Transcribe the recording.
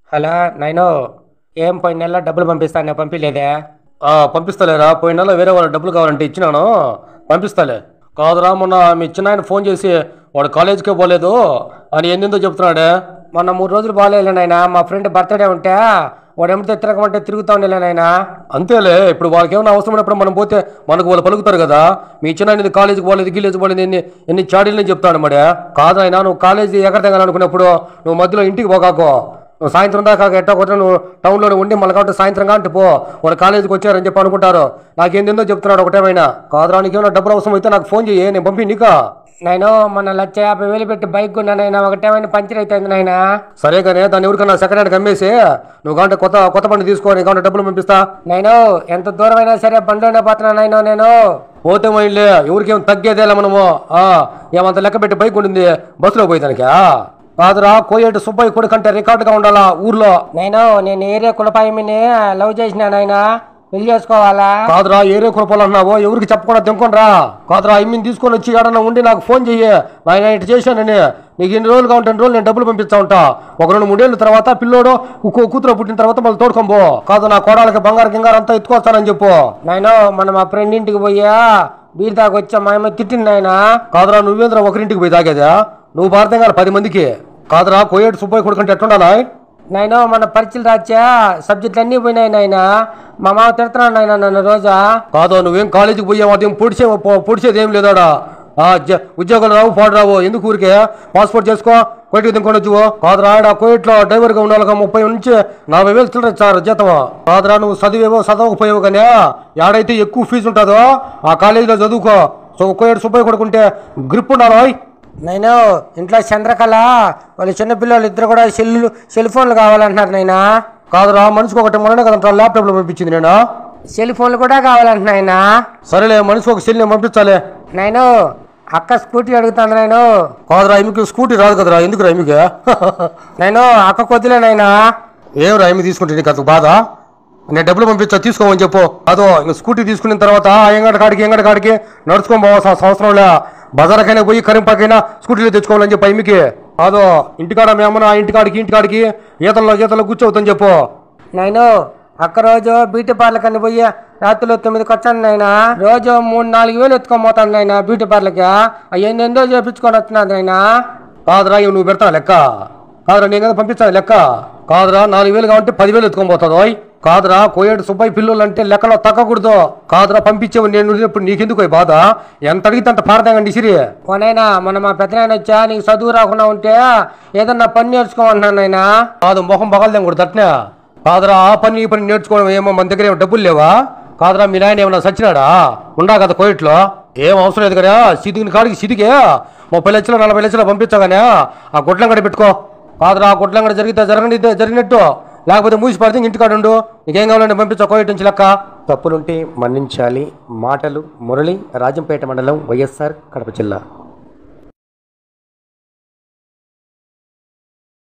hello nine ఏం పోయిన నెల డబ్బులు పంపిస్తాను పంపించలేదే ఆ, పంపిస్తలేరా పోయిన నెల వేరే వాళ్ళ డబ్బులు కావాలంటే ఇచ్చినాను పంపిస్తాలే కాదురా మొన్న మీ చిన్న ఆయన ఫోన్ చేసి వాడు కాలేజీకే పోలేదు అని ఎందెందో చెప్తున్నాడే మొన్న మూడు రోజులు బాగాలేదు నాయన మా ఫ్రెండ్ బర్త్డే ఉంటే వాడు ఎమితే తిరగమంటే తిరుగుతా ఉండేలే నాయన అంతేలే ఇప్పుడు వాళ్ళకి ఏమైనా అవసరం ఉన్నప్పుడు మనం పోతే మనకు వాళ్ళు పలుకుతారు కదా మీ చిన్న ఆయన కాలేజీకి పోలేదు గిలేజ్ పోలేదు ఎన్ని ఎన్ని చాడీలని చెప్తాడు మరి కాదు ఆయన నువ్వు కాలేజీ ఎక్కడ అనుకున్నప్పుడు నువ్వు మధ్యలో ఇంటికి పోకాకో నువ్వు సాయంత్రం దాకా ఎట్టా కొట్ట నువ్వు టౌన్లో ఉండి మళ్ళీ కాబట్టి సాయంత్రం కాబట్టి పో వాళ్ళు కాలేజీకి వచ్చారని చెప్పి అనుకుంటారు నాకేందేందో చెప్తున్నాడు ఒకటేమైనా కాదురా నీకేమైనా డబ్బులు అవసరం అయితే నాకు ఫోన్ చేయి నేను పంపి నీకా నేను మొన్న లక్ష యాభై వేలు పెట్టి బైక్ కొన్నా నాయన ఒకటేమైనా పంచర్ అవుతుంది నాయన సరే కానీ దాన్ని ఎవరికన్నా సెకండ్ హ్యాండ్ అమ్మేసి నువ్వు కాంటే కొత్త కొత్త బండి తీసుకో నీ కాంటే డబ్బులు పంపిస్తా నేను ఎంత దూరమైనా సరే బండిలోనే పోతున్నా నాయన నేను పోతే మైండ్లే ఎవరికేం తగ్గేదేలా మనము ఆ, ఏమంత లెక్క పెట్టి బైక్ ఉండింది బస్సులో పోయేదానికా కాదురా కోయేటి సుబ్బయ్య కొడుకంటే రికార్డుగా ఉండాలా ఊర్లో నేను నేను ఏరియా కులపాయమిని లవ్ చేసిన నాయన పెళ్లి చేసుకోవాలా కాదురా ఏరే కొనుక్కోవాలన్నావు ఎవరికి చెప్పకుండా తినుకోనరా కాదురా ఇమ్మిని తీసుకొని వచ్చి ఏడన్నా ఉండి నాకు ఫోన్ చెయ్యి నాయన ఇటు చేశానని నీకు ఎన్ని రోజులు కావాలంటే ఎన్ని రోజులు నేను డబ్బులు పంపిస్తా ఉంటా ఒక రెండు మూడేళ్ళ తర్వాత పిల్లోడు కూ- కూతురు పుట్టిన తర్వాత మళ్ళీ తోడుకోబో కాదు నా కోడలకి బంగారు గింగారు అంతా ఎత్తుకొస్తానని చెప్పు నాయన మన మా ఫ్రెండ్ ఇంటికి పోయా బీర్ దాకా వచ్చా మా అమ్మ తిట్టింది నాయన కాదురా నువ్వేంద్ర ఒకరింటికి పోయి తాగేదా నువ్వు భారతం కాదు పది మందికి కాదురా కోయేటి సుబ్బయ్య కొడుకంటే ఎట్లుండాలా నాయన మన పరీక్షలు రాచా సబ్జెక్టులు అన్నీ పోయినాయి నాయన మా మామ తిడుతున్నాడు నాయన నన్ను రోజా కాదు నువ్వేం కాలేజీకి పోయావు అదేం పొడిచే పొడిచేది ఏం లేదాడా ఆ, జ- ఉద్యోగాలు రావు పాడు రావు ఎందుకు ఊరికే పాస్పోర్ట్ చేసుకో కోయిట్కి దింకొనొచ్చు కాదురా ఆడ కోయిట్లో డ్రైవర్గా ఉండాలిగా ముప్పై నుంచి నలభై వేలు చిల్లర సార్ జీతం కాదురా నువ్వు చదివేవో చదవకపోయావు కానీ ఆడైతే ఎక్కువ ఫీజు ఉంటుందో ఆ కాలేజీలో చదువుకో సో కోయేడు సుబ్బయ్య కొడుకుంటే గ్రిప్ ఉండాలి నేను ఇంట్లో చంద్రకళ వాళ్ళ చిన్న పిల్లలు ఇద్దరు కూడా సెల్ సెల్ ఫోన్లు కావాలంటున్నారు నాయన కాదురా మనిషికి ఒకటి మొన్ననే కదా ల్యాప్టాప్లో పంపించింది నేను సెల్ ఫోన్లు కూడా కావాలంటున్నా ఆయన సరేలే మనిషికి ఒక సెల్ నేను పంపించాలే నేను అక్క స్కూటీ అడుగుతాను నేను కాదురా ఈమెకి స్కూటీ రాదు కదరా ఎందుకురా ఈమెకి నేను అక్క కొద్దిలే నాయనా ఏం ఏమి తీసుకుంటే నీకు అంత బాధ నేను డబ్బులు పంపించా తీసుకోమని చెప్పు అదో ఇంక స్కూటీ తీసుకున్న తర్వాత ఆ ఎంగడ కాడికి ఎంగడ కాడికి నడుచుకొని పోవాల్సిన సంవత్సరంలో బజార్కైనా పోయి కరింపాకైనా స్కూటీలో తెచ్చుకోవాలని చెప్పు ఈమెకి అదో ఇంటికాడ మేమన్నా ఆ ఇంటికాడికి ఇంటికాడికి ఈతల్లో ఈతల్లో కూర్చోవద్దని చెప్పు నేను అక్క రోజు బ్యూటీ పార్లర్ కని పోయి రాత్రిలో తొమ్మిదికి వచ్చాను నాయన రోజు మూడు నాలుగు వేలు ఎత్తుకొని పోతాను నాయన బ్యూటీ పార్లర్కి అవన్నీ ఎందో చేపించుకొని వస్తున్నాను నాయన కాదురా ఇవి నువ్వు పెడతా లెక్క కాదురా నేను కదా పంపించాను లెక్క కాదురా నాలుగు వేలు కావాలంటే పదివేలు ఎత్తుకొని పోతుందో కాదురా కోయేడు సుబ్బయ్య పిల్లలు అంటే లెక్కలో తగ్గకూడదు కాదురా పంపించేవు నేను ఇప్పుడు నీకెందుకు ఈ బాధ ఎంత అడిగితే అంత పారదాగండి సిరి పోనైనా మన మా పెద్దనాయన వచ్చా నీకు చదువు రాకుండా ఉంటే ఏదన్నా పని నేర్చుకోమంటున్నాను నాయన కాదు మొహం బగలదేం కూడా తట్నా కాదురా ఆ పని ఈ పని నేర్చుకోవడం ఏమో మన దగ్గర ఏమో డబ్బులు లేవా కాదురా మీ నాయన ఏమన్నా సచ్చినాడా ఉండా కదా కోయిట్లో ఏం అవసరం లేదు కదా సిదిగిన కాడికి సిదిగే ముప్పై లక్షలు నలభై లక్షలు పంపించగానే ఆ గుడ్లంగడ పెట్టుకో కాదురా ఆ గుడ్లంగడ జరిగితే జరగని జరిగినట్టు లేకపోతే మూసి పడితే ఇంటికాడ ఉండు నీకేం కావాలంటే పంపించా కోయిట్ నుంచి లెక్క తప్పులుంటే మన్నించాలి మాటలు మురళి రాజంపేట మండలం వైఎస్ఆర్ కడప జిల్లా